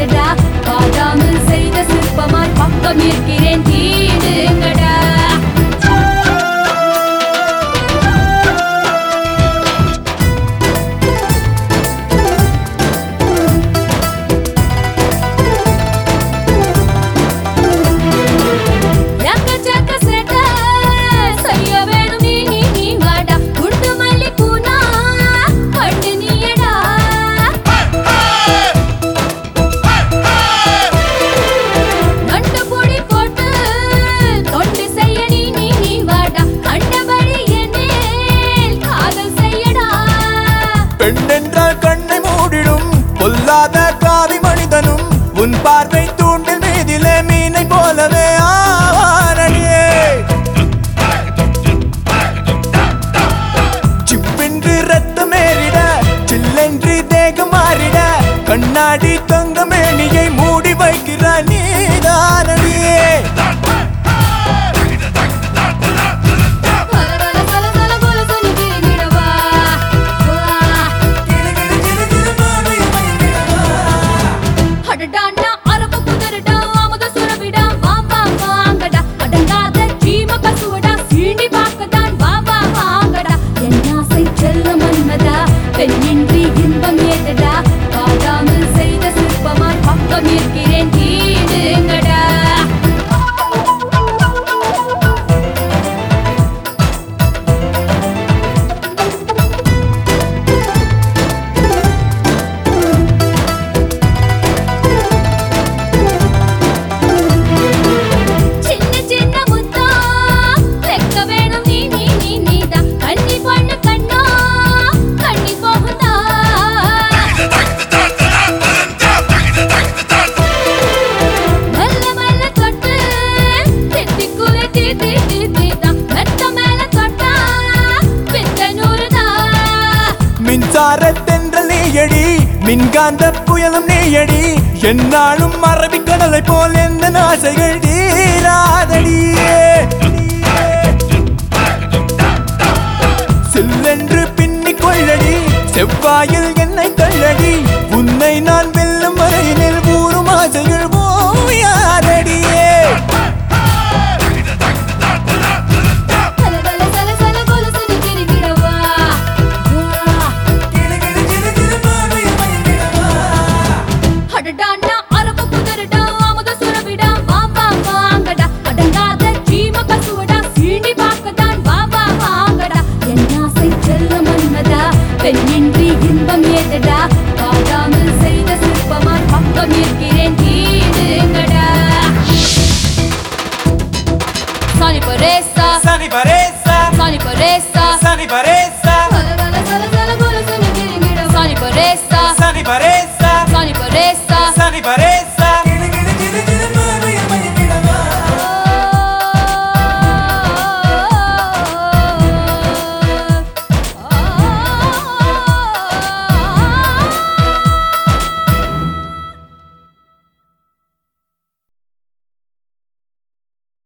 ஏதடா பாடாமல் செய்த சிற்பமாய் பக்கம் இருக்கிறேன் தீடுங்கடா எக்கச்சக்க சேட்டை செய்ய வேணும் நீ நீ நீ வாடா குண்டு மல்லி பூனா பட்டு நீயடா நண்டு பொடி போட்டு தொண்டு செய்ய நீ நீ நீ வாடா கண்டபடி என்னேல் காதல் செய்யடா பெண் என்றால் கண்ணை மூடிடும் பொல்லாத காவி மனிதனும் உன் பார்வை தூண்டில் மீதிலே மீனை போலவே ஆவானடியே சிப்பென்று ரத்தம் ஏறிட சில்லென்று தேகம் மாறிட கண்ணாடி தங்க மேனியை மூடி வைக்கிற நீதானடியே வல வல சல சல போல சொல்லி திரும்பிடவா அடடா நான் அரபு குதிரடா அமுத சுரபிடா வா வா வாங்கடா அடங்காத ஜீம பசுவடா சீண்டி பார்க்கத்தான் வா வா வாங்கடா என் ஆசை செல்ல மன்மதா பெண்ணின்றி இன்பம் ஏதடா பாடாமல் செய்த சிற்பமாய் பக்கம் இருக்கிறேன் தீடுங்கடா சின்ன சின்ன முத்தா வெக்க வேணும் நீ நீ நீ நீதா கண்ணி பொண்ணு கண்ணா கண்ணி போகுதா மெல்ல மெல்ல தொட்டு தித்திக்குவே தீ தீ தீ தீதா மெத்த மேல தொட்டா பித்த நூறுதா மின்சார தென்றல் நீயடி மின்காந்த புயலும் நீயடி என்னாலும் அரபிக் கடலை போல் எந்த ஆசைகள் தீராதடியே சில்லென்று பின்னிக் கொள்ளடி செவ்வாயில் என்னை தள்ளடி உன்னை நான் வெல்லும் வரையினில் ஊறும் ஆசைகள் ஓயாதடியே சல சல சல சல போல சொல்லி திரும்பிடவா அடடா நான் அரபு குதிரடா அமுத சுரபிடா வா வா வாங்கடா அடங்காத ஜீம பசுவடா சீண்டி பார்க்கத்தான் வா வா வாங்கடா என் ஆசை செல்ல மன்மதா பெண்ணின்றி இன்பம் ஏதடா பாடாமல் செய்த சிற்பமாய் பக்கம் இருக்கிறேன் தீடுங்கடா Sani Paresa, Sani Paresa, Sani Paresa, Sani Paresa.